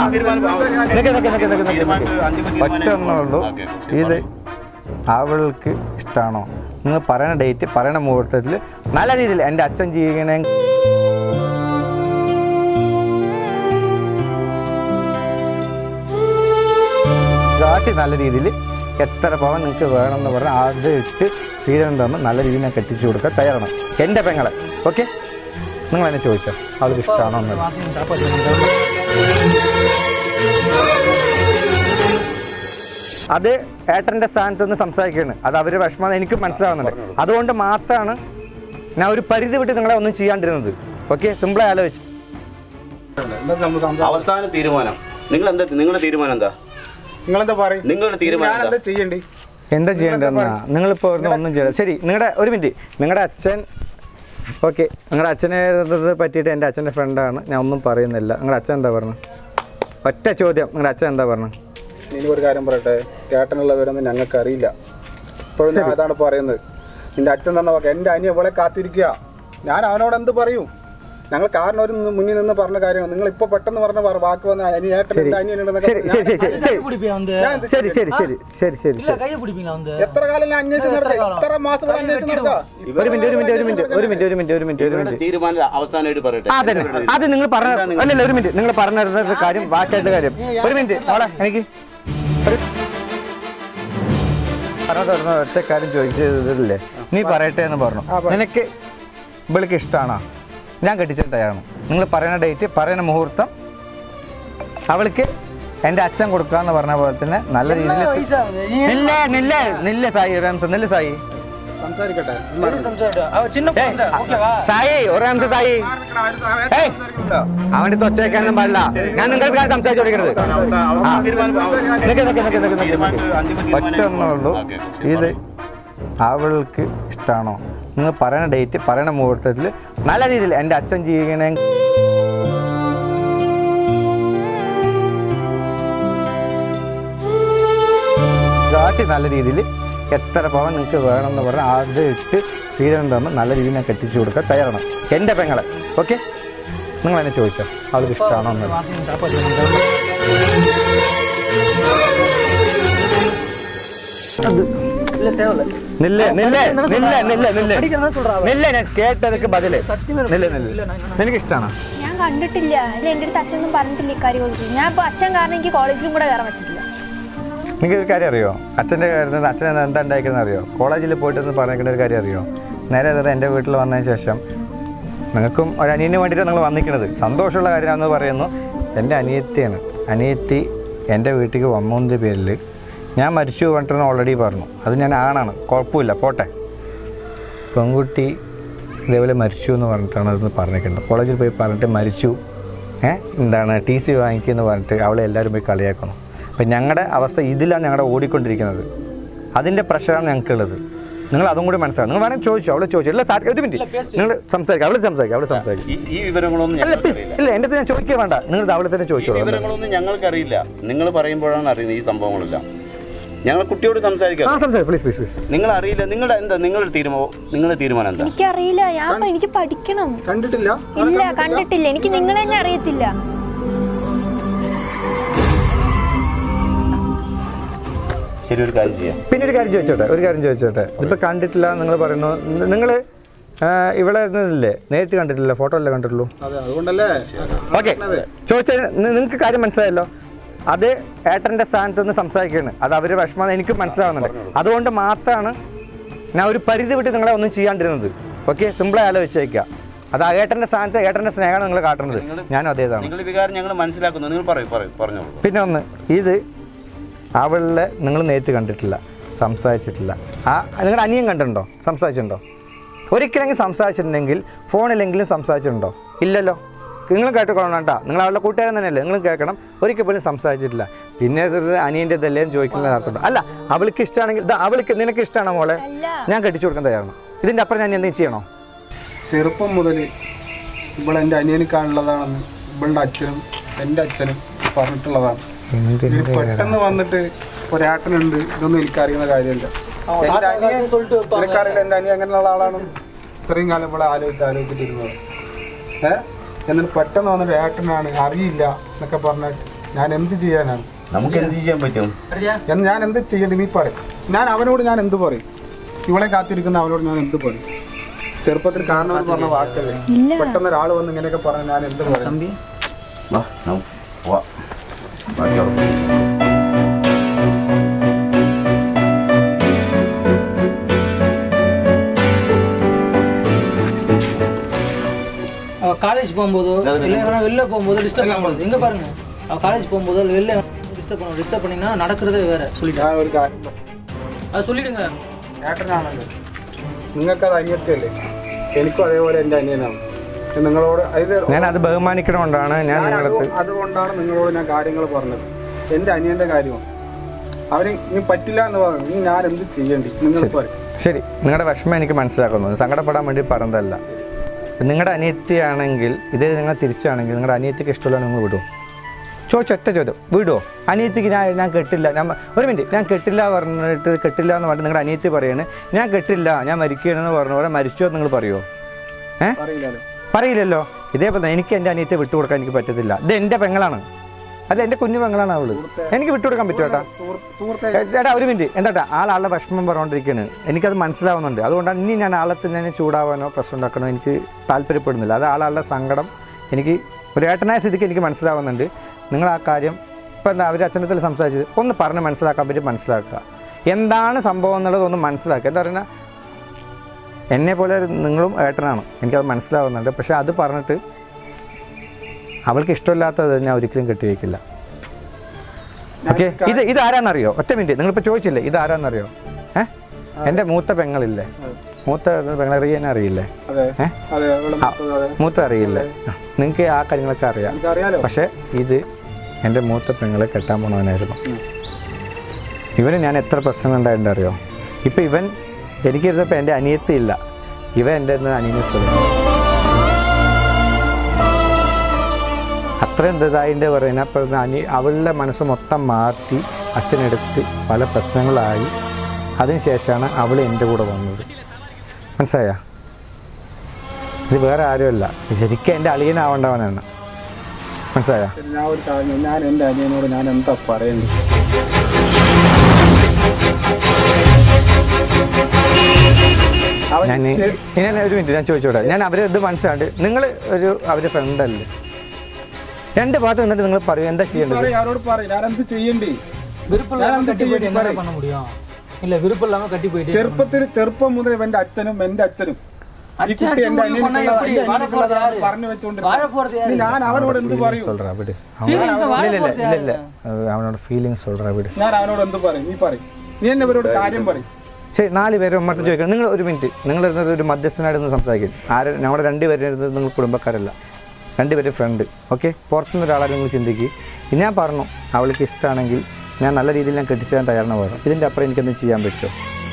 നിക്ക് നിക്ക് നിക്ക് നിക്ക് നിക്ക് നിക്ക്. ഒറ്റ ഒന്നുള്ളൂ ഇത് അവൾക്ക് ഇഷ്ടമാണോ നിങ്ങൾ പറയുന്ന ഡേറ്റ് പറയുന്ന മുഹൂർത്തത്തിൽ നല്ല രീതിയിൽ എൻ്റെ അച്ഛൻ ചെയ്യണേ കാട്ടി നല്ല രീതിയിൽ എത്ര പവൻ നിങ്ങൾക്ക് വേണമെന്ന് പറഞ്ഞാൽ അത് ഇട്ട് ശ്രീധരൻ തമ്മിൽ നല്ല രീതിയിൽ ഞാൻ കെട്ടിച്ചു കൊടുക്കാൻ തയ്യാറാണ് എൻ്റെ പെങ്ങളെ ഓക്കെ നിങ്ങൾ എന്നെ ചോദിച്ചോ അവൾക്ക് ഇഷ്ടമാണോ എന്ന് അത് ഏട്ടൻ്റെ സ്ഥാനത്ത് നിന്ന് സംസാരിക്കുകയാണ് അത് അവർ വിഷമം എനിക്ക് മനസ്സിലാവുന്നുണ്ട് അതുകൊണ്ട് മാത്രമാണ് ഞാൻ ഒരു പരിധി വിട്ട് നിങ്ങളെ ഒന്നും ചെയ്യാണ്ടിരുന്നത് ഓക്കെ സിമ്പിളായി ആലോചിച്ചു എന്താ സംഭവം സംസാരം? അവസാന തീരുമാനം നിങ്ങൾ എന്താ നിങ്ങളുടെ തീരുമാനം എന്താ നിങ്ങളെന്താ പറയും നിങ്ങളുടെ തീരുമാനം ഞാൻ എന്താ? എന്താ ചെയ്യണ്ടേ എന്താ ചെയ്യേണ്ടതെന്നാ നിങ്ങളിപ്പോൾ ഒന്നും ചെയ്യില്ല ശരി നിങ്ങളുടെ ഒരു മിനിറ്റ് നിങ്ങളുടെ അച്ഛൻ ഓക്കെ നിങ്ങളുടെ അച്ഛനെ പറ്റിയിട്ട് എൻ്റെ അച്ഛൻ്റെ ഫ്രണ്ടാണ് ഞാൻ ഒന്നും പറയുന്നില്ല നിങ്ങളുടെ അച്ഛൻ എന്താ പറഞ്ഞു ഒറ്റ ചോദ്യം നിങ്ങളുടെ അച്ഛൻ എന്താ പറഞ്ഞു ഇനി ഒരു കാര്യം പറയട്ടെ ചേട്ടനുള്ളവരൊന്നും ഞങ്ങൾക്ക് അറിയില്ല ഇപ്പോഴും ഞാൻ അതാണ് പറയുന്നത് നിന്റെ അച്ഛൻ തന്ന വാക്ക് എൻ്റെ അനിയ ഇവളെ കാത്തിരിക്കുക ഞാൻ അവനോട് എന്ത് പറയും ഞങ്ങൾ കാരണം ഒരു നി- മുന്നിൽ നിന്ന് പറഞ്ഞ കാര്യം നിങ്ങൾ ഇപ്പൊ പെട്ടെന്ന് പറഞ്ഞ പറ- വാക്ക് വന്ന അനി ഏട്ടൻ എൻ്റെ അനിയനുണ്ടെന്നൊക്കെ ശരി ശരി ശരി ശരി ശരി பிடிப்பேன் வந்து ഞാൻ എന്ത് ശരി ശരി ശരി ശരി ശരി இல்ல கையை பிடிப்பீங்களா வந்து എത്ര കാലം ഞാൻ അന്വേഷിച്ച് നടക്കുക എത്ര മാസം ഇവിടെ അന്വേഷിച്ച് നടക്കുക ഒരു മിനിറ്റ് ഒരു മിനിറ്റ് ഒരു മിനിറ്റ് ഒരു മിനിറ്റ് ഒരു മിനിറ്റ് ഒരു മിനിറ്റ് ഒരു നിങ്ങളുടെ മിനിറ്റ് തീരുമാനം അവസാനമായിട്ട് പറയട്ടെ ആ തന്നെ അത് നിങ്ങൾ പറഞ്ഞ അല്ലല്ല ഒരു മിനിറ്റ് നിങ്ങൾ പറഞ്ഞിരുന്ന കാര്യം ബാക്കിയായിട്ട് കാര്യം ഒരു മിനിറ്റ് മോളെ എനിക്ക് ഒരു പറഞ്ഞ തുറന്ന ഒറ്റ കാര്യം ചോദിച്ചതില്ലേ നീ പറയട്ടെ എന്ന് പറഞ്ഞു നിനക്ക് ഇവൾക്ക് ഇഷ്ടമാണോ ഞാൻ കെട്ടിച്ചിട്ട് തയ്യാറാണ് നിങ്ങൾ പറയുന്ന ഡേറ്റ് പറയുന്ന മുഹൂർത്തം അവൾക്ക് എൻ്റെ അച്ഛൻ കൊടുക്കാന്ന് പറഞ്ഞ പോലെ തന്നെ നല്ല രീതിയിൽ வயசாகுது நீ നില്ല നില്ല നില്ല സായി ഒരു നിമിഷം നില്ല സായി സംസാരിക്കട്ടെ எதுக்கு സംസാരിട്ടോ? അവ ചിന്ന ഏയ്, കുഴந்தை, ഓക്കേവാ? സായി ഒരു നിമിഷം സായി ഏയ്, അവന്റെ തൊച്ചേക്കാനൊന്നും പാടില്ല ഞാൻ നിങ്ങൾക്ക് സംസാരിച്ചു കൊടുക്കരുത് അവസാന തീരുമാനം നിക്ക് നിക്ക് നിക്ക് നിക്ക് നിക്ക് തീരുമാനം നിക്ക്. അന്തിമ ഒറ്റ തീരുമാനം ഒന്നുള്ളൂ ഓക്കേ, ഇത് അവൾക്ക് ഇഷ്ടമാണോ നിങ്ങൾ പറയുന്ന ഡേറ്റ് പറയുന്ന മുഹൂർത്തത്തിൽ നല്ല രീതിയിൽ എൻ്റെ അച്ഛൻ ചെയ്യണേ കാട്ടി നല്ല രീതിയിൽ എത്ര പവൻ നിങ്ങൾക്ക് വേണമെന്ന് പറഞ്ഞാൽ അത് ഇട്ട് ശ്രീധരൻ തമ്മിൽ നല്ല രീതിയിൽ ഞാൻ കെട്ടിച്ചു കൊടുക്കാൻ തയ്യാറാണ് എൻ്റെ പെങ്ങളെ ഓക്കെ നിങ്ങൾ എന്നെ ചോദിച്ചോ അവൾക്ക് ഇഷ്ടമാണോ എന്ന് வார்த்தையை காப்பாத்து. இல்ல தேவையில்ல നില്ല നില്ല നില്ല നില്ല നില്ല படிக்கிறதா சொல்றா அவ. നില്ല ഞാൻ കേട്ടതൊക്കെ ബദല് സത്യം നില്ല നില്ല നിനക്ക് ഇഷ്ടമാണോ ഞാൻ കണ്ടിട്ടില്ല ഇല്ല എൻ്റെ അടുത്ത് അച്ഛനൊന്നും പറഞ്ഞിട്ടില്ല ഇക്കാര്യങ്ങളൊക്കെ ഞാൻ ഇപ്പോൾ അച്ഛൻ കാരണം എനിക്ക് കോളേജിലും കൂടെ കയറാൻ പറ്റില്ല നിങ്ങൾക്ക് ഒരു കാര്യം അറിയോ അച്ഛൻ്റെ കാര്യത്തിൽ അച്ഛൻ എന്താ ഉണ്ടായിരിക്കുന്നത് അറിയോ കോളേജിൽ പോയിട്ടൊന്ന് പറഞ്ഞിരിക്കുന്ന ഒരു കാര്യം അറിയോ നേരെ നേരെ എൻ്റെ വീട്ടിൽ വന്നതിന് ശേഷം നിങ്ങൾക്കും ഒരു അനിയന് വേണ്ടിയിട്ടാണ് നിങ്ങൾ വന്നിരിക്കുന്നത് സന്തോഷമുള്ള കാര്യമാണെന്ന് പറയുന്നു എൻ്റെ അനിയത്തിയാണ് അനിയത്തി എൻ്റെ വീട്ടിലേക്ക് വന്നതിൻ്റെ പേരിൽ ഞാൻ മരിച്ചു പറഞ്ഞിട്ട് ഓൾറെഡി പറഞ്ഞു അത് ഞാൻ ആണാണ് കുഴപ്പമില്ല പോട്ടെ പെൺകുട്ടി ഇതേപോലെ മരിച്ചു എന്ന് പറഞ്ഞിട്ടാണ് അതൊന്ന് പറഞ്ഞിരിക്കുന്നത് കോളേജിൽ പോയി പറഞ്ഞിട്ട് മരിച്ചു ഏ എന്താണ് ടി സി വാങ്ങിക്കുമെന്ന് പറഞ്ഞിട്ട് അവളെ എല്ലാവരും പോയി കളിയാക്കണം അപ്പം ഞങ്ങളുടെ അവസ്ഥ ഇതിലാണ് ഞങ്ങളുടെ ഓടിക്കൊണ്ടിരിക്കുന്നത് അതിൻ്റെ പ്രഷറാണ് ഞങ്ങൾക്കുള്ളത് നിങ്ങൾ അതും കൂടി മനസ്സിലാവും നിങ്ങൾ വേണമെങ്കിൽ ചോദിച്ചു അവളെ ചോദിച്ചു ഇല്ല സാർ ഒരു മിനിറ്റ് നിങ്ങൾ സംസാരിക്കാം അവളെ സംസാരിക്കാം അവളെ സംസാരിക്കും ഈ- ഈ വിവരങ്ങളൊന്നും അല്ല please, ഞങ്ങൾക്കറിയില്ല ഇല്ല എൻ്റെ അടുത്ത് ഞാൻ ചോദിക്കുക വേണ്ട നിങ്ങൾ അവളെ തന്നെ ഈ ചോദിച്ചോളൂ വിവരങ്ങളൊന്നും ഞങ്ങൾക്കറിയില്ല നിങ്ങൾ പറയുമ്പോഴാണ് അറിയുന്നത് ഈ സംഭവങ്ങളെല്ലാം ഞങ്ങൾ കുട്ടിയോട് സംസാരിക്കാം ആ സംസാരിക്കാം പ്ലീസ് പ്ലീസ് പ്ലീസ് നിങ്ങൾ അറിയില്ല നിങ്ങളുടെ എന്താ നിങ്ങളുടെ തീരുമാനം നിങ്ങളുടെ തീരുമാനം എന്താ എനിക്കറിയില്ല ഞാൻ ഇപ്പൊ എനിക്ക് പഠിക്കണം കണ്ടിട്ടില്ല ഇല്ല കണ്ടിട്ടില്ല എനിക്ക് നിങ്ങളെ തന്നെ അറിയത്തില്ല ശരി ഒരു കാര്യം ചെയ്യാം പിന്നെ ഒരു കാര്യം ചോദിച്ചോട്ടെ ഒരു കാര്യം ചോദിച്ചോട്ടെ ഇതിപ്പോൾ കണ്ടിട്ടില്ല നിങ്ങൾ പറയുന്നു നിങ്ങൾ ഇവിടെ ഇല്ലേ നേരിട്ട് കണ്ടിട്ടില്ല ഫോട്ടോ അല്ലേ കണ്ടിട്ടുള്ളൂ അതെ അതുകൊണ്ടല്ലേ ഓക്കെ ചോദിച്ച നിങ്ങൾക്ക് കാര്യം മനസ്സിലായല്ലോ അത് ഏട്ടൻ്റെ സ്ഥാനത്ത് നിന്ന് സംസാരിക്കുകയാണ് അത് അവർ വിഷമം എനിക്ക് മനസ്സിലാവുന്നുണ്ട് അതുകൊണ്ട് മാത്രമാണ് ഞാൻ ഒരു പരിധി വിട്ട് നിങ്ങളെ ഒന്നും ചെയ്യാണ്ടിരുന്നത് ഓക്കെ സിമ്പിളായി ആലോചിച്ചേക്കുക അത് ആ ഏട്ടൻ്റെ സ്ഥാനത്ത് ഏട്ടൻ്റെ സ്നേഹമാണ് നിങ്ങൾ കാട്ടുന്നത് ഞാനും അതേതാണ് നിങ്ങളുടെ വികാരം ഞങ്ങൾ മനസ്സിലാക്കുന്നു നിങ്ങൾ പറയൂ പറയൂ പറഞ്ഞോളൂ പിന്നെ ഒന്ന് ഇത് അവളെ നിങ്ങൾ നേരിട്ട് കണ്ടിട്ടില്ല സംസാരിച്ചിട്ടില്ല ആ നിങ്ങളുടെ അനിയൻ കണ്ടിട്ടുണ്ടോ സംസാരിച്ചിട്ടുണ്ടോ ഒരിക്കലെങ്കിലും സംസാരിച്ചിട്ടുണ്ടെങ്കിൽ ഫോണിലെങ്കിലും സംസാരിച്ചിട്ടുണ്ടോ ഇല്ലല്ലോ നിങ്ങൾ കേട്ടുകൊള്ളണം കേട്ടോ നിങ്ങൾ അവളുടെ കൂട്ടുകാരൻ തന്നെയല്ലേ നിങ്ങൾ കേൾക്കണം ഒരിക്കൽ പോലും സംസാരിച്ചിട്ടില്ല പിന്നെ ഇത് അനിയൻ്റെ ഇതല്ലേ എന്ന് ചോദിക്കുന്നത് നടത്തുന്നു അല്ല അവൾക്ക് ഇഷ്ടമാണെങ്കിൽ ഇതാ അവൾക്ക് നിനക്ക് ഇഷ്ടമാണോ മോളെ അല്ല ഞാൻ കെട്ടിച്ചു കൊടുക്കാൻ തയ്യാറാണ് ഇതിൻ്റെ അപ്പുറം ഞാൻ എന്തെങ്കിലും ചെയ്യണോ ചെറുപ്പം മുതൽ ഇവിടെ എൻ്റെ അനിയനിക്കാണുള്ളതാണെന്ന് ഇവളുടെ അച്ഛനും എൻ്റെ അച്ഛനും പറഞ്ഞിട്ടുള്ളതാണ് ഇതിന് പെട്ടെന്ന് വന്നിട്ട് ഒരേട്ടനുണ്ട് ഇതൊന്നും എനിക്കറിയുന്ന കാര്യമില്ല എൻ്റെ അനിയൻ എനിക്കറിയില്ല എൻ്റെ അനിയൻ അങ്ങനെയുള്ള ആളാണ് ഇത്രയും കാലം ഇവിടെ ആലോചിച്ച് ആലോചിച്ചിട്ടിരുന്നത് ഏ എന്നിട്ട് പെട്ടെന്ന് വന്നിട്ട് ഏട്ടനാണ് അറിയില്ല എന്നൊക്കെ പറഞ്ഞ ഞാൻ എന്ത് ചെയ്യാനാണ് നമുക്ക് എന്ത് ചെയ്യാൻ പറ്റും അറിയാ എന്ന് ഞാൻ എന്ത് ചെയ്യേണ്ടി നീ പറയും ഞാൻ അവനോട് ഞാൻ എന്ത് പറയും ഇവളെ കാത്തിരിക്കുന്ന അവനോട് ഞാൻ എന്ത് പറയും ചെറുപ്പത്തിൽ കാരണം പറഞ്ഞ വാക്കല്ലേ ഇല്ല പെട്ടെന്ന് ഒരാൾ വന്ന് ഇങ്ങനെയൊക്കെ പറഞ്ഞാൽ ഞാൻ എന്ത് പറയും തമ്പി വാ നമുക്ക് പോവാം ബാക്കിയുള്ള அவ காலேஜ் போகும்போதோ இல்லை எங்கன்னா வெளில போகும்போதோ டிஸ்டர்ப் பண்ணக்கூடாது எங்கே பாருங்க அவ காலேஜ் போகும்போதோ இல்லை வெளில டிஸ்டர்ப் பண்ண டிஸ்டர்ப் பண்ணிங்கன்னா நடக்கிறதே வேற சொல்லிட்டேன் ഞാൻ ഒരു കാര്യം പറയാം. அது சொல்லிடுங்க ഏട്ടനാണല്ലോ നിങ്ങൾക്കത് അനിയത്തിയല്ലേ എനിക്കും അതേപോലെ എൻ്റെ അനിയനാണ് നിങ്ങളോട് അതിൽ ഞാൻ അത് ബഹുമാനിക്കണോണ്ടാണ് ഞാൻ ഞാൻ നിങ്ങളടുത്ത് അത് അതുകൊണ്ടാണ് നിങ്ങളോട് ഞാൻ കാര്യങ്ങൾ പറഞ്ഞത് എൻ്റെ അനിയൻ്റെ കാര്യമാണ് അവന് ഇനി പറ്റില്ല എന്ന് പറഞ്ഞു ഇനി ഞാൻ എന്ത് ചെയ്യേണ്ടി നിങ്ങൾ പറയും ശരി നിങ്ങളുടെ വിഷമം എനിക്ക് മനസ്സിലാക്കുന്നു സങ്കടപ്പെടാൻ വേണ്ടി പറഞ്ഞതല്ല നിങ്ങളുടെ അനിയത്തിയാണെങ്കിൽ ഇതേ നിങ്ങൾ തിരിച്ചാണെങ്കിൽ നിങ്ങളുടെ അനിയത്തിക്ക് ഇഷ്ടമുള്ള നിങ്ങൾ വിടുമോ ചോദിച്ചൊറ്റ ചോദ്യം വിടുമോ അനിയത്തിക്ക് ഞാൻ ഞാൻ കെട്ടില്ല ഞാൻ ഒരു മിനിറ്റ് ഞാൻ കെട്ടില്ല പറഞ്ഞിട്ട് കെട്ടില്ല എന്ന് പറഞ്ഞിട്ട് നിങ്ങളുടെ അനിയത്തി പറയാണ് ഞാൻ കെട്ടില്ല ഞാൻ മരിക്കുകയാണെന്ന് പറഞ്ഞ പോലെ മരിച്ചോ എന്ന് നിങ്ങൾ പറയുമോ ഏ അറിയില്ലല്ലോ പറയില്ലല്ലോ ഇതേപോലെ എനിക്ക് എൻ്റെ അനിയത്തെ വിട്ടുകൊടുക്കാൻ എനിക്ക് പറ്റത്തില്ല ഇത് എൻ്റെ പെങ്ങളാണ് അത് എൻ്റെ കുഞ്ഞു പെങ്ങളാണ് അവള് എനിക്ക് വിട്ടുകൊടുക്കാൻ പറ്റുമോ ചേട്ടാ സുഹൃത്ത് സുഹൃത്തെ ഏ, ചേട്ടാ ഒരു മിനിറ്റ് എന്താ ആളാളുടെ വിഷമം പറഞ്ഞുകൊണ്ടിരിക്കുകയാണ് എനിക്കത് മനസ്സിലാവുന്നുണ്ട് അതുകൊണ്ടാണ് ഇനി ഞാൻ ആളത്തിൽ ഞാൻ ചൂടാവാനോ പ്രശ്നം ഉണ്ടാക്കണോ എനിക്ക് താല്പര്യപ്പെടുന്നില്ല അത് ആളാളുടെ സങ്കടം എനിക്ക് ഒരു ഏട്ടനായ സ്ഥിതിക്ക് എനിക്ക് മനസ്സിലാവുന്നുണ്ട് നിങ്ങൾ ആ കാര്യം ഇപ്പം എന്താ അവർ അച്ഛനത്തിൽ സംസാരിച്ചത് ഒന്ന് പറഞ്ഞ് മനസ്സിലാക്കാൻ പറ്റി മനസ്സിലാക്കുക എന്താണ് സംഭവം എന്നുള്ളത് ഒന്ന് മനസ്സിലാക്കുക എന്താ പറയുക എന്നെ പോലെ നിങ്ങളും ഏട്ടനാണ് എനിക്കത് മനസ്സിലാവുന്നുണ്ട് പക്ഷേ അത് പറഞ്ഞിട്ട് അവൾക്ക് ഇഷ്ടമില്ലാത്തത് ഞാൻ ഒരിക്കലും കെട്ടിവെക്കില്ല ഓക്കെ ഇത് ഇത് ആരാന്നറിയോ ഒറ്റ മിനിറ്റ് നിങ്ങളിപ്പോൾ ചോദിച്ചില്ലേ ഇത് ആരാന്നറിയോ ഏ എൻ്റെ മൂത്ത പെങ്ങളില്ലേ മൂത്ത പെങ്ങളെ റിയനെ അറിയില്ലേ അതെ ഏ അതെ ഇവിടെ മൊത്തം അതെ മൂത്ത അറിയില്ലേ നിങ്ങൾക്ക് ആ കാര്യങ്ങളൊക്കെ അറിയാം എനിക്കറിയാലോ പക്ഷേ ഇത് എൻ്റെ മൂത്ത പെങ്ങളെ കെട്ടാൻ പോണവനായിരുന്നു ഇവന് ഞാൻ എത്ര പ്രശ്നം ഉണ്ടായിട്ടുണ്ട് അറിയോ ഇപ്പം ഇവൻ എനിക്കിരുന്നപ്പോൾ എൻ്റെ അനിയത്തി ഇല്ല ഇവൻ എൻ്റെ അനിയനെ പോലെ അത്രയും ഇതായിട്ട് പറയുന്നത് അപ്പോൾ അനി അവളുടെ മനസ്സ് മൊത്തം മാറ്റി അച്ഛനെടുത്ത് പല പ്രശ്നങ്ങളായി അതിനുശേഷമാണ് അവൾ എൻ്റെ കൂടെ വന്നത് മനസ്സിലായ ഇത് വേറെ ആരുമല്ല ശരിക്കും എൻ്റെ അളിയനാവേണ്ടവനാണ് മനസ്സിലായ ശരി, ഞാൻ ഒരു കാര്യം ഞാൻ എൻ്റെ അനിയനോട് ഞാൻ എന്താ പറയേണ്ടത് അവൻ ഞാൻ ശരി, ഞാൻ ഒരു മിനിറ്റ് ഞാൻ ചോദിച്ചോട്ടെ ഞാൻ അവരെ ഇത് മനസ്സിലാണ്ട് നിങ്ങൾ ഒരു അവരുടെ ഫ്രണ്ടല്ലേ രണ്ട് ഭാഗത്ത് നിന്നിട്ട് നിങ്ങൾ പറയൂ എന്താ ചെയ്യേണ്ടത് പറയ്, അവരോട് പറയും ഞാൻ എന്ത് ചെയ്യണ്ടേ விருப்பம் ഞാൻ இல்லாம എന്ത് கட்டி போயிட்டு ചെയ്യും? என்ன பண்ண முடியும் இல்ல விருப்பம் இல்லாம கட்டி போயிட்டு ചെറുപ്പത്തിൽ ചെറുപ്പം മുതൽ ഇവന്റെ അച്ഛനും എന്റെ അച്ഛനും ഈ അച്ഛൻ കുട്ടി അച്ഛൻ എന്റെ முடிவு பண்ணா അനിയനുള്ളതാ- எப்படி? എന്റെ வாழ போறது അനിയനുള്ളതാണെന്ന് யாரு? പറഞ്ഞു വെച്ചോണ്ടിരുന്നു வாழ போறது யாரு? ഞാൻ അവനോട് എന്ത് പറയും சொல்றா விடு Feelings அவன் வாழ இல்ல இல்ல போறது இல்ல இல்ல யாரு? அது அவனோட ஃபீலிங்ஸ் சொல்றா விடு ഞാൻ അവനോട് എന്ത് പറയും നീ പറയും നീ എന്നെ ഇവരോട് കാര്യം പറയും ശരി നാല് പേരും മറ്റു ചോദിക്കണം നിങ്ങൾ ഒരു മിനിറ്റ് നിങ്ങൾ ഇരുന്നത് ഒരു മധ്യസ്ഥനായിട്ട് നിന്ന് സംസാരിക്കും ആര് നമ്മുടെ രണ്ടുപേരും ഇരുന്നത് നിങ്ങൾ കുടുംബക്കാരല്ല രണ്ടുപേരും ഫ്രണ്ട് ഓക്കെ പുറത്തുനിന്ന് ഒരാളെ നിങ്ങൾ ചിന്തിക്കുക ഞാൻ പറഞ്ഞു അവൾക്ക് ഇഷ്ടമാണെങ്കിൽ ഞാൻ നല്ല രീതിയിൽ ഞാൻ കെട്ടിച്ചു തരാൻ തയ്യാറാണ് പറഞ്ഞു ഇതിൻ്റെ അപ്പുറം എനിക്കൊന്നും ചെയ്യാൻ പറ്റുമോ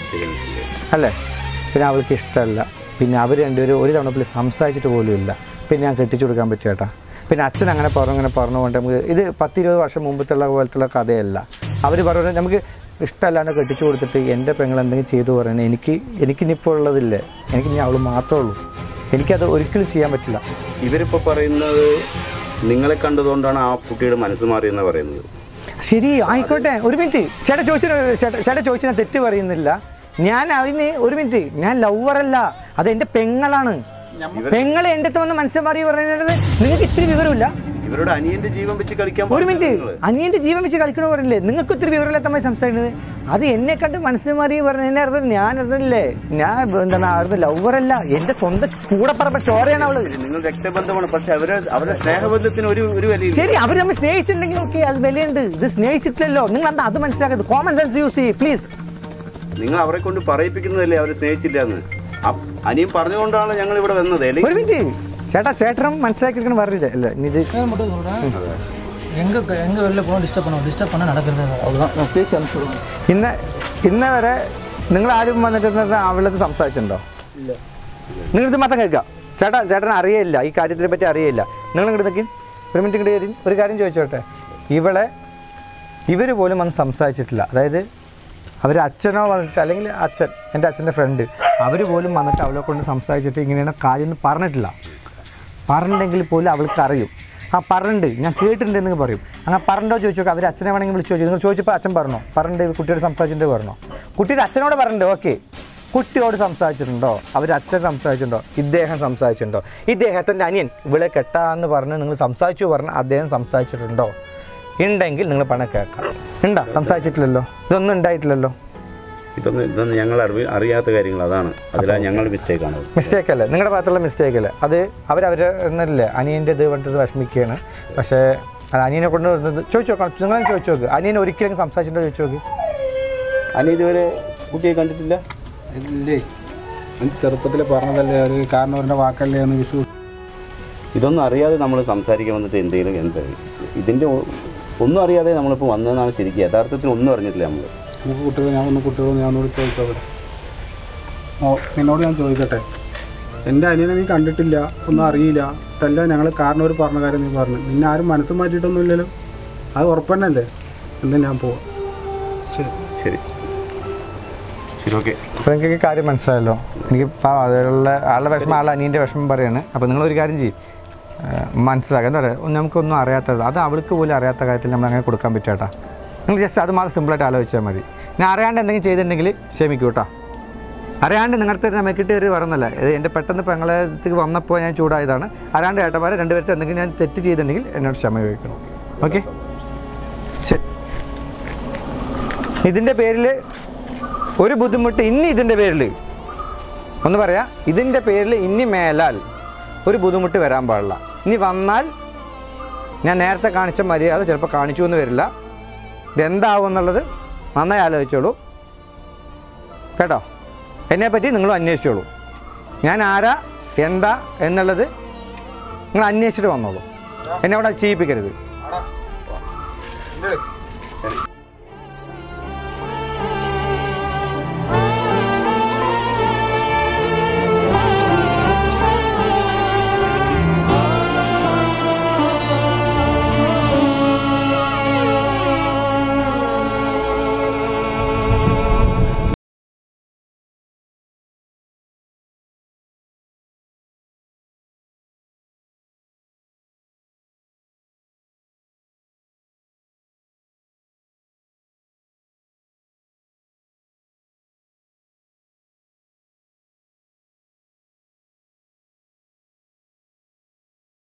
അല്ലേ പിന്നെ അവൾക്ക് ഇഷ്ടമല്ല പിന്നെ അവർ രണ്ടുപേരും ഒരു തവണ പോലും സംസാരിച്ചിട്ട് പോലും ഇല്ല പിന്നെ ഞാൻ കെട്ടിച്ചു കൊടുക്കാൻ പറ്റും ചേട്ടാ പിന്നെ അച്ഛൻ അങ്ങനെ പറഞ്ഞു അങ്ങനെ പറഞ്ഞുകൊണ്ട് നമുക്ക് ഇത് പത്തിരുപത് വർഷം മുമ്പത്തുള്ള പോലത്തുള്ള കഥയല്ല അവർ പറയുന്നത് നമുക്ക് ഇഷ്ടമല്ലാണ്ട് കെട്ടിച്ചു കൊടുത്തിട്ട് എൻ്റെ പെങ്ങൾ എന്തെങ്കിലും ചെയ്തു പറയുന്നത് എനിക്ക് എനിക്കിനിപ്പോൾ ഉള്ളതില്ലേ എനിക്ക് ഇനി അവൾ മാത്രമേ ഉള്ളൂ എനിക്കത് ഒരിക്കലും ചെയ്യാൻ പറ്റില്ല ഇവരിപ്പോൾ പറയുന്നത് നിങ്ങളെ കണ്ടതുകൊണ്ടാണ് ആ കുട്ടിയുടെ മനസ്സ് മാറിയെന്ന് പറയുന്നത് ശരി ആയിക്കോട്ടെ ഒരു മിനിറ്റ് ചേട്ടാ ചോദിച്ചിന് ചേട്ടാ ചേട്ടാ ചോദിച്ചാൽ തെറ്റ് പറയുന്നില്ല ഞാൻ അതിന് ഒരു മിനിറ്റ് ഞാൻ ലവറല്ല അത് എൻ്റെ പെങ്ങളാണ് പെങ്ങളെ എൻ്റെ അടുത്ത് വന്ന് മനസ്സിൽ മാറി പറയുന്നത് നിങ്ങൾക്ക് ഇത്തിരി വിവരമില്ല ഇവരുടെ അനിയന്റെ ജീവൻ വെച്ച് കളിക്കാൻ ഒരു മിനിറ്റ് നിങ്ങള്. അനിയന്റെ ജീവൻ വെച്ച് കളിക്കണ പറയില്ലേ നിങ്ങൾക്ക് ഒത്തിരി വിവരമില്ലാത്തമായി സംസാരിക്കുന്നത് അത് എന്നെ കണ്ട് മനസ്സിൽ മാറി പറഞ്ഞതിനെ അർത്ഥം ഞാൻ അറിഞ്ഞില്ലേ ഞാൻ എന്താണ് അവരുടെ ലവറല്ല എൻ്റെ സ്വന്തം കൂടെ പറമ്പ ചോരയാണ് അവള് നിങ്ങൾ രക്തബന്ധമാണ് പക്ഷെ അവരെ അവരുടെ സ്നേഹബന്ധത്തിന് ഒരു ഒരു വിലയില്ല ശരി അവർ നമ്മൾ സ്നേഹിച്ചിട്ടുണ്ടെങ്കിൽ ഓക്കെ അത് വിലയുണ്ട് ഇത് സ്നേഹിച്ചിട്ടില്ലല്ലോ നിങ്ങൾ എന്താ അത് മനസ്സിലാക്കുന്നത് കോമൺ സെൻസ് യൂസ് ചെയ്യ് പ്ലീസ് നിങ്ങൾ അവരെ കൊണ്ട് പറയിപ്പിക്കുന്നതല്ലേ അവരെ സ്നേഹിച്ചില്ല എന്ന് അനിയൻ പറഞ്ഞുകൊണ്ടാണ് ഞങ്ങൾ ഇവിടെ വന്നത് ഒരു അല്ലെങ്കിൽ മിനിറ്റ് ചേട്ടാ ചേട്ടനും മനസ്സിലാക്കിയിരിക്കണം പറഞ്ഞില്ല അല്ല നീ ഇത് நான் மட்டும் சொல்றேன் எங்க எங்க வெளில போகணும் டிஸ்டர்ப் பண்ணுவோம் டிஸ்டர்ப் பண்ண நடக்கிறது அவ்வளவுதான் நான் பேசி அனுப்பிச்சுடுவேன் ഇന്ന് ഇന്ന് വരെ നിങ്ങൾ ആരും വന്നിട്ട് അവളത് സംസാരിച്ചിട്ടുണ്ടോ നിങ്ങൾ ഇത് മാത്രം കേൾക്കുക ചേട്ടാ ചേട്ടൻ അറിയില്ല ഈ കാര്യത്തിനെ പറ്റി അറിയില്ല നിങ്ങൾ ഇങ്ങോട്ട് നിൽക്കും ഒരു മിനിറ്റ് ഇങ്ങോട്ട് കയറി ഒരു കാര്യം ചോദിച്ചോട്ടെ ഇവളെ ഇവർ പോലും വന്ന് സംസാരിച്ചിട്ടില്ല അതായത് അവർ അച്ഛനോ വന്നിട്ട് അല്ലെങ്കിൽ അച്ഛൻ എൻ്റെ അച്ഛൻ്റെ ഫ്രണ്ട് അവർ പോലും വന്നിട്ട് അവളെ കൊണ്ട് സംസാരിച്ചിട്ട് ഇങ്ങനെയാണ് കാര്യം എന്ന് പറഞ്ഞിട്ടില്ല പറഞ്ഞിട്ടുണ്ടെങ്കിൽ പോലും അവൾക്ക് അറിയും ആ പറഞ്ഞിട്ടുണ്ട് ഞാൻ കേട്ടിട്ടുണ്ട് എന്ന് പറയും അങ്ങനെ പറഞ്ഞോ ചോദിച്ചു അവർ അച്ഛനെ വേണമെങ്കിൽ വിളിച്ച് ചോദിച്ചു നിങ്ങൾ ചോദിച്ചപ്പോൾ അച്ഛൻ പറഞ്ഞോ പറഞ്ഞിട്ട് കുട്ടിയോട് സംസാരിച്ചിട്ട് പറഞ്ഞോ കുട്ടിയുടെ അച്ഛനോട് പറഞ്ഞിട്ടുണ്ട് ഓക്കെ കുട്ടിയോട് സംസാരിച്ചിട്ടുണ്ടോ അവർ അച്ഛൻ സംസാരിച്ചിട്ടുണ്ടോ ഇദ്ദേഹം സംസാരിച്ചിട്ടുണ്ടോ ഇദ്ദേഹത്തിൻ്റെ അനിയൻ ഇവിടെ കെട്ടാന്ന് പറഞ്ഞ് നിങ്ങൾ സംസാരിച്ചു പറഞ്ഞ് അദ്ദേഹം സംസാരിച്ചിട്ടുണ്ടോ ഉണ്ടെങ്കിൽ നിങ്ങൾ പണം കേൾക്കാം ഉണ്ടോ സംസാരിച്ചിട്ടില്ലല്ലോ ഇതൊന്നും ഉണ്ടായിട്ടില്ലല്ലോ ഇതൊന്നും ഇതൊന്നും ഞങ്ങൾ അറിവ് അറിയാത്ത കാര്യങ്ങൾ അതാണ് അതിലാണ് ഞങ്ങളുടെ മിസ്റ്റേക്കാണ് മിസ്റ്റേക്ക് അല്ലേ നിങ്ങളുടെ ഭാഗത്തുള്ള മിസ്റ്റേക്ക് അല്ലേ അത് അവരവരെ എന്നല്ലേ അനിയൻ്റെ ഇത് പറഞ്ഞിട്ട് വിഷമിക്കുകയാണ് പക്ഷേ അത് അനിയനെ കൊണ്ട് വരുന്നത് ചോദിച്ചു നോക്കാം നിങ്ങൾ ചോദിച്ചു നോക്ക് അനിയൻ ഒരിക്കലും സംസാരിച്ചിട്ടോ ചോദിച്ചു നോക്ക് അനി ഇതുവരെ കുട്ടിയെ കണ്ടിട്ടില്ല ഇല്ലേ ചെറുപ്പത്തിൽ പറഞ്ഞതല്ലേ ഒരു കാരണവരുടെ വാക്കല്ലേ എന്ന് വിശ്വ ഇതൊന്നും അറിയാതെ നമ്മൾ സംസാരിക്കാൻ വന്നിട്ട് എന്തെങ്കിലും എന്ത് ഇതിൻ്റെ ഒ- ഒന്നും അറിയാതെ നമ്മളിപ്പോൾ വന്നതെന്നാണ് ശരിക്കും യഥാർത്ഥത്തിൽ ഒന്നും അറിഞ്ഞിട്ടില്ല നമ്മൾ നമുക്ക് കുട്ടികൾ ഞാൻ ഒന്ന് കുട്ടികളോട് ഞാൻ ഒന്നുകൂടി ചോദിച്ചോട്ടെ ഓ നിന്നോട് ഞാൻ ചോദിക്കട്ടെ എൻ്റെ അനിയനെ നീ കണ്ടിട്ടില്ല ഒന്നും അറിയില്ല ഇതല്ല ഞങ്ങൾ കാരണവർ പറഞ്ഞ കാര്യം നീ പറഞ്ഞു നിന്നെ ആരും മനസ്സ് മാറ്റിയിട്ടൊന്നുമില്ലല്ലോ അത് ഉറപ്പന്നല്ലേ എന്താ ഞാൻ പോവാം ശരി ശരി ശരി ഓക്കെ അപ്പോൾ നിങ്ങൾക്ക് ഈ കാര്യം മനസ്സിലായല്ലോ എനിക്ക് പാവം അതിലുള്ള ആളുടെ വിഷമം ആളുടെ അനിയൻ്റെ വിഷമം പറയാണ് അപ്പോൾ നിങ്ങളൊരു കാര്യം ചെയ്യും മനസ്സിലാക്കുക എന്താ പറയുക നമുക്കൊന്നും അറിയാത്തത് അത് അവൾക്ക് പോലും അറിയാത്ത കാര്യത്തിൽ നമ്മൾ അങ്ങനെ കൊടുക്കാൻ പറ്റാട്ടാ നിങ്ങൾ ജസ്റ്റ് അത് മാത്രം സിമ്പിളായിട്ട് ആലോചിച്ചാൽ മതി ഞാൻ അറിയാണ്ട് എന്തെങ്കിലും ചെയ്തിട്ടുണ്ടെങ്കിൽ ക്ഷമിക്കൂ കേട്ടോ അറിയാണ്ട് നിങ്ങളുടെ അടുത്ത് മെക്കിട്ട് കയറി പറഞ്ഞല്ല ഇത് എൻ്റെ പെട്ടെന്ന് പെങ്ങളത്തേക്ക് വന്നപ്പോൾ ഞാൻ ചൂടായതാണ് അറിയാണ്ട് ഏട്ടന്മാരെ രണ്ടുപേരത്തെ എന്തെങ്കിലും ഞാൻ തെറ്റ് ചെയ്തിട്ടുണ്ടെങ്കിൽ എന്നോട് ക്ഷമ ചോദിക്കണം ഓക്കെ ശരി ഇതിൻ്റെ പേരിൽ ഒരു ബുദ്ധിമുട്ട് ഇനി ഇതിൻ്റെ പേരിൽ ഒന്ന് പറയാം ഇതിൻ്റെ പേരിൽ ഇനി മേലാൽ ഒരു ബുദ്ധിമുട്ട് വരാൻ പാടില്ല ഇനി വന്നാൽ ഞാൻ നേരത്തെ കാണിച്ച മര്യാദ ചിലപ്പോൾ കാണിച്ചു എന്ന് വരില്ല ഇതെന്താവും എന്നുള്ളത് നന്നായി ആലോചിച്ചോളൂ കേട്ടോ എന്നെപ്പറ്റി നിങ്ങളും അന്വേഷിച്ചോളൂ ഞാൻ ആരാ എന്താ എന്നുള്ളത് നിങ്ങൾ അന്വേഷിച്ചിട്ട് വന്നോളൂ എന്നെ അവിടെ ചെയ്യിപ്പിക്കരുത് ഇല്ലേ?